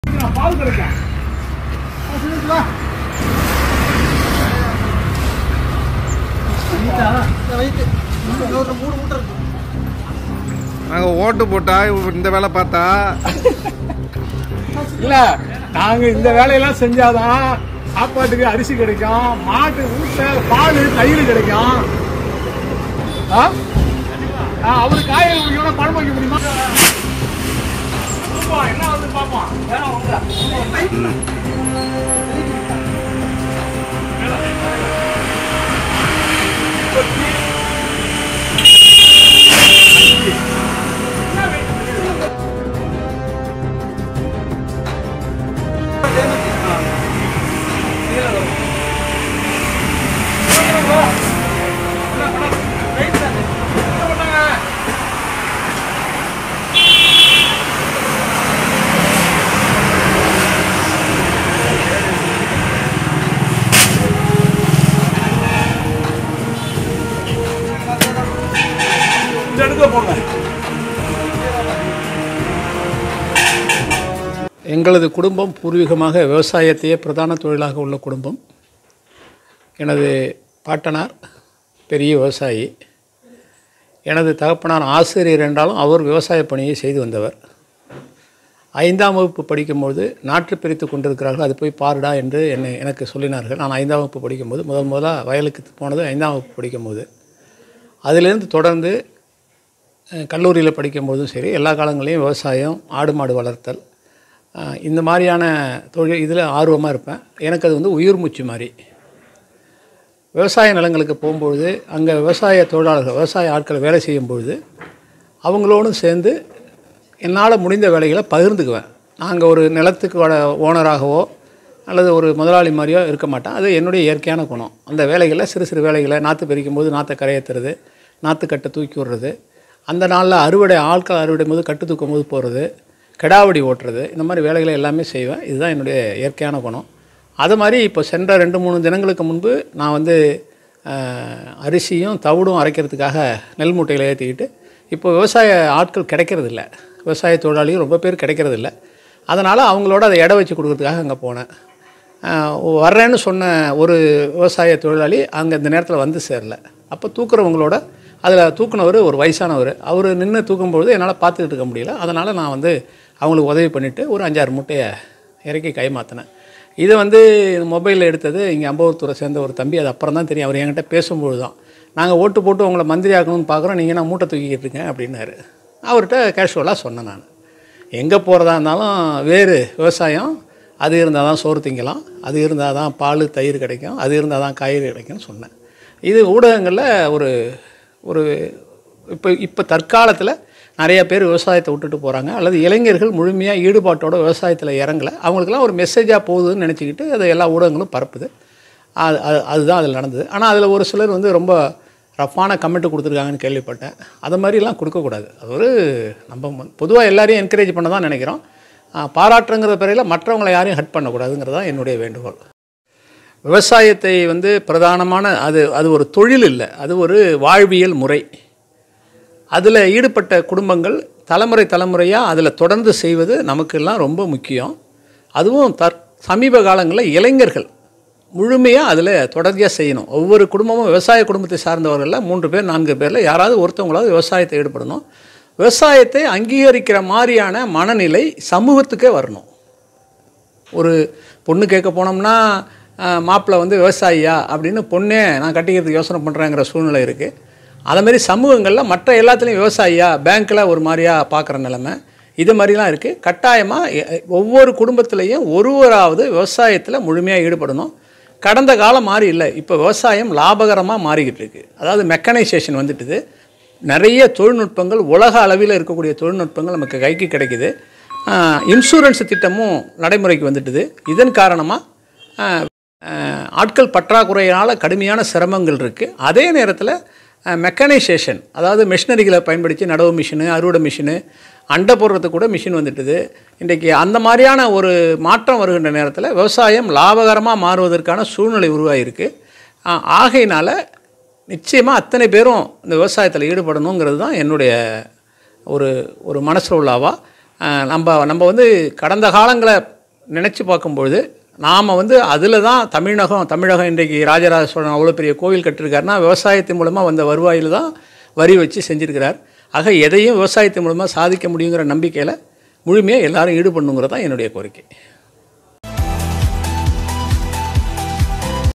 நான் பால் கிடைக்கும் நாங்கள் ஓட்டு போட்டா இந்த வேலை பார்த்தா இல்ல நாங்க இந்த வேலையெல்லாம் செஞ்சாதான் சாப்பாட்டுக்கு அரிசி கிடைக்கும் மாட்டு ஊட்ட பால் தயிர் கிடைக்கும் ஆ? ஆ, அவரு காய வைக்கணும்னா பழம் வைக்க முடியுமா பாப்போம், என்ன வந்து பாப்போம் வேணா வாங்க. இந்த இடத்துல போங்க எங்களது குடும்பம் பூர்வீகமாக விவசாயத்தையே பிரதான தொழிலாக உள்ள குடும்பம் எனது பாட்டனார் பெரிய விவசாயி எனது தகப்பனார் ஆசிரியர் என்றாலும் அவர் விவசாய பணியை செய்து வந்தவர் ஐந்தாம் வகுப்பு படிக்கும்போது நாற்று பிரித்து கொண்டிருக்கிறார்கள் அது போய் பாருடா என்று என்னை எனக்கு சொல்லினார்கள் நான் ஐந்தாம் வகுப்பு படிக்கும்போது முதல் முதலாக வயலுக்கு போனது ஐந்தாம் வகுப்பு படிக்கும்போது அதிலிருந்து தொடர்ந்து அஹ், கல்லூரியில் படிக்கும்போதும் சரி எல்லா காலங்களையும் விவசாயம் ஆடு மாடு வளர்த்தல் அஹ், இந்த மாதிரியான தொழில் இதில் ஆர்வமாக இருப்பேன் எனக்கு அது வந்து உயிர் மூச்சு மாதிரி விவசாய நிலங்களுக்கு போகும்பொழுது அங்கே விவசாய தொழிலாளர்கள் விவசாய ஆட்கள் வேலை செய்யும் பொழுது அவங்களோடும் சேர்ந்து என்னால் முடிந்த வேலைகளை பகிர்ந்துக்குவேன் நாங்கள் ஒரு நிலத்துக்கு வட- ஓனராகவோ அல்லது ஒரு முதலாளி மாதிரியோ இருக்க மாட்டேன் அது என்னுடைய இயற்கையான குணம் அந்த வேலைகளை சிறு சிறு வேலைகளை நாற்று பறிக்கும் போது நாற்றை கரையேற்றுறது நாற்று கட்டை தூக்கி விடுறது அந்த நாளில் அறுவடை ஆட்கள் அறுவடை போது கட்டு தூக்கும் போது போகிறது கெடாவடி ஓட்டுறது இந்த மாதிரி வேலைகளை எல்லாமே செய்வேன் இதுதான் என்னுடைய இயற்கையான குணம் அது மாதிரி இப்போ சென்ற ரெண்டு மூணு தினங்களுக்கு முன்பு நான் வந்து அஹ், அரிசியும் தவிடும் அரைக்கிறதுக்காக நெல் மூட்டைகளை ஏற்றிக்கிட்டு இப்போ விவசாய ஆட்கள் கிடைக்கிறதில்ல விவசாய தொழிலாளிகள் ரொம்ப பேர் கிடைக்கிறதில்ல அதனால் அவங்களோட அதை எடை வச்சு கொடுக்கறதுக்காக அங்கே போனேன் அஹ், வர்றேன்னு சொன்ன ஒரு விவசாய தொழிலாளி அங்கே இந்த நேரத்தில் வந்து சேரல அப்போ தூக்குறவங்களோட அதில் தூக்குனவர் ஒரு வயசானவர் அவர் நின்று தூக்கும்பொழுது என்னால் பார்த்துக்கிட்டு இருக்க முடியல அதனால் நான் வந்து அவங்களுக்கு உதவி பண்ணிவிட்டு ஒரு அஞ்சாறு மூட்டையை இறக்கி கை மாற்றினேன் இது வந்து மொபைலில் எடுத்தது இங்கே அம்பவத்தூரை சேர்ந்த ஒரு தம்பி அது அப்புறம் தான் தெரியும் அவர் என்கிட்ட பேசும்பொழுது தான் நாங்கள் ஓட்டு போட்டு உங்களை மந்திரி ஆக்கணும்னு பார்க்குறோம் நீங்கள் நான் மூட்டை தூக்கிக்கிட்டு இருக்கேன் அப்படின்னாரு அவர்கிட்ட கேஷுவலாக சொன்னேன் நான் எங்கே போகிறதா இருந்தாலும் வேறு விவசாயம் அது இருந்தால் தான் சோறு திங்கலாம் அது இருந்தால் தான் பால் தயிர் கிடைக்கும் அது இருந்தால் தான் காய்கறி கிடைக்கும்னு சொன்னேன் இது ஊடகங்களில் ஒரு ஒரு இப்போ இப்போ தற்காலத்தில் நிறைய பேர் விவசாயத்தை விட்டுட்டு போகிறாங்க அல்லது இளைஞர்கள் முழுமையாக ஈடுபாட்டோட விவசாயத்தில் இறங்கலை அவங்களுக்கெல்லாம் ஒரு மெசேஜாக போகுதுன்னு நினச்சிக்கிட்டு அதை எல்லா ஊடகங்களும் பரப்புது அது அது- அதுதான் அதில் நடந்தது ஆனால் அதில் ஒரு சிலர் வந்து ரொம்ப ரஃப்பான கமெண்ட் கொடுத்துருக்காங்கன்னு கேள்விப்பட்டேன் அது மாதிரிலாம் கொடுக்கக்கூடாது அது ஒரு நம்ம பொதுவாக எல்லாரையும் என்கரேஜ் பண்ண தான் நினைக்கிறோம் ஆ, பாராட்டுங்கிற பிறையில் மற்றவங்களை யாரையும் ஹட் பண்ணக்கூடாதுங்கிறது தான் என்னுடைய வேண்டுகோள் விவசாயத்தை வந்து பிரதானமான அது அது ஒரு தொழில் இல்லை அது ஒரு வாழ்வியல் முறை அதில் ஈடுபட்ட குடும்பங்கள் தலைமுறை தலைமுறையாக அதில் தொடர்ந்து செய்வது நமக்கெல்லாம் ரொம்ப முக்கியம் அதுவும் தற் சமீப காலங்களில் இளைஞர்கள் முழுமையாக அதில் தொடர்ச்சியாக செய்யணும் ஒவ்வொரு குடும்பமும் விவசாய குடும்பத்தை சார்ந்தவர்களில் மூன்று பேர் நான்கு பேரில் யாராவது ஒருத்தவங்களாவது விவசாயத்தை ஈடுபடணும் விவசாயத்தை அங்கீகரிக்கிற மாதிரியான மனநிலை சமூகத்துக்கே வரணும் ஒரு பொண்ணு கேட்க போனோம்னா மாப்பிள்ளை வந்து விவசாயியா அப்படின்னு பொண்ணே நான் கட்டிக்கிறதுக்கு யோசனை பண்ணுறேங்கிற சூழ்நிலை இருக்குது அதேமாரி சமூகங்களில் மற்ற எல்லாத்துலேயும் விவசாயியா பேங்க்கில் ஒரு மாதிரியா பார்க்குற நிலமை இது மாதிரிலாம் இருக்குது கட்டாயமாக ஒவ்வொரு குடும்பத்திலையும் ஒருவராவது விவசாயத்தில் முழுமையாக ஈடுபடணும் கடந்த காலம் மாறி இல்லை இப்போ விவசாயம் லாபகரமாக மாறிக்கிட்டு இருக்கு அதாவது மெக்கனைசேஷன் வந்துட்டுது நிறைய தொழில்நுட்பங்கள் உலக அளவில் இருக்கக்கூடிய தொழில்நுட்பங்கள் நமக்கு கைக்கு கிடைக்குது இன்சூரன்ஸ் திட்டமும் நடைமுறைக்கு வந்துட்டுது இதன் காரணமாக ஆட்கள் பற்றாக்குறையினால் கடுமையான சிரமங்கள் இருக்குது அதே நேரத்தில் மெக்கனைசேஷன் அதாவது மிஷினரிகளை பயன்படுத்தி நடவு மிஷினு அறுவடை மிஷினு அண்டை போடுறதுக்கு கூட மிஷின் வந்துட்டுது இன்றைக்கி அந்த மாதிரியான ஒரு மாற்றம் வருகின்ற நேரத்தில் விவசாயம் லாபகரமாக மாறுவதற்கான சூழ்நிலை உருவாகிருக்கு ஆஹ், ஆகையினால நிச்சயமாக அத்தனை பேரும் இந்த விவசாயத்தில் ஈடுபடணுங்கிறது தான் என்னுடைய ஒரு ஒரு மனசில் உள்ளாவா அஹ், நம்ம நம்ம வந்து கடந்த காலங்களை நினச்சி பார்க்கும்பொழுது நாம் வந்து அதில் தான் தமிழகம் தமிழகம் இன்றைக்கு ராஜராஜ சோழன் அவ்வளோ பெரிய கோவில் கட்டிருக்காருன்னா விவசாயத்தின் மூலமாக வந்த வருவாயில் தான் வரி வச்சு செஞ்சுருக்கிறார் ஆக எதையும் விவசாயத்தின் மூலமாக சாதிக்க முடியுங்கிற நம்பிக்கையில் முழுமையாக எல்லாரும் ஈடுபடணுங்கிறது தான் என்னுடைய கோரிக்கை